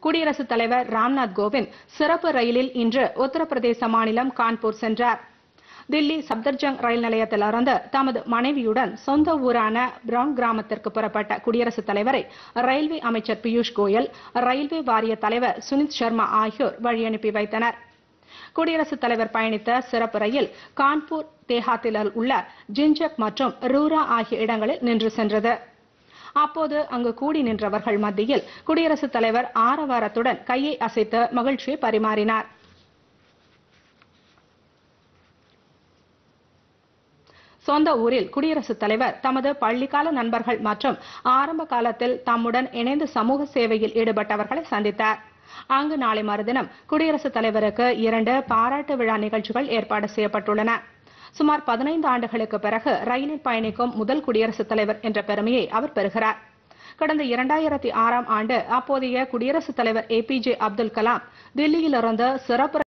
குடியரசுத் தலைவர் ராம்நாத் கோவிந்த் சிறப்பு ரயிலில் இன்று உத்தரப்பிரதேச மாநிலம் கான்பூர் சென்றார் தில்லி சப்தர்ஜங் ரயில் நிலையத்திலிருந்து தமது மனைவியுடன் சொந்த ஊரான பிரவுன் கிராமத்திற்கு புறப்பட்ட குடியரசுத் தலைவரை ரயில்வே அமைச்சர் பியூஷ் கோயல் ரயில்வே வாரிய தலைவர் சுனித் சர்மா ஆகியோர் வழியனுப்பி வைத்தனர் குடியரசுத் தலைவர் பயணித்த சிறப்பு ரயில் கான்பூர் தேஹாத்தில் உள்ள ஜிஞ்சக் மற்றும் ரூரா ஆகிய இடங்களில் நின்று சென்றது அப்போது அங்கு கூடி நின்றவர்கள் மத்தியில் குடியரசுத் தலைவர் ஆரவாரத்துடன் கையை அசைத்து மகிழ்ச்சியை பரிமாறினார் சொந்த ஊரில் குடியரசுத் தலைவர் தமது பள்ளிக்கால நண்பர்கள் மற்றும் ஆரம்ப காலத்தில் தம்முடன் இணைந்து சமூக சேவையில் ஈடுபட்டவர்களை சந்தித்தார் அங்கு நாளை மறுதினம் குடியரசுத் தலைவருக்கு இரண்டு பாராட்டு விழா நிகழ்ச்சிகள் ஏற்பாடு செய்யப்பட்டுள்ளன சுமார் பதினைந்து ஆண்டுகளுக்கு பிறகு ரயிலில் பயணிக்கும் முதல் குடியரசுத் தலைவர் என்ற பெருமையை அவர் பெறுகிறார் கடந்த இரண்டாயிரத்தி ஆறாம் ஆண்டு அப்போதைய குடியரசுத் தலைவர் A P J Abdul Kalam தில்லியிலிருந்து சிறப்பு